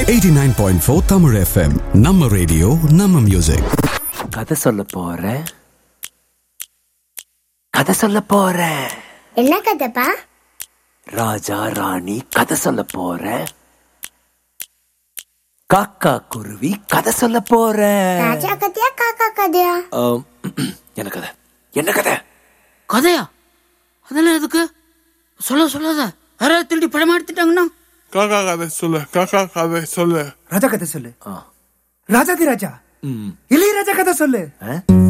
89.4 Tamil FM நம்ம radio நம்ம music கதை சொல்ல போறேன் கதை சொல்ல போறேன் என்ன கதைப்பா ராஜா ராணி கதை சொல்ல போறேன் காக்கா குருவி கதை சொல்ல போறேன் ராஜா கதையா காக்கா கதையா ஆம், என்ன கதை என்ன கதை கதையா அதெல்லாம் எதுக்கு சொல்ல சொல்லாத யாராவது திருடி படம் எடுத்துட்டாங்கன்னா காக்கா கதை சொல்லு காக்கா கதை சொல்லு ராஜா கதை சொல்லு ஆ. ராஜாதி ராஜா ம். இளையராஜா கதை சொல்லு ஆ?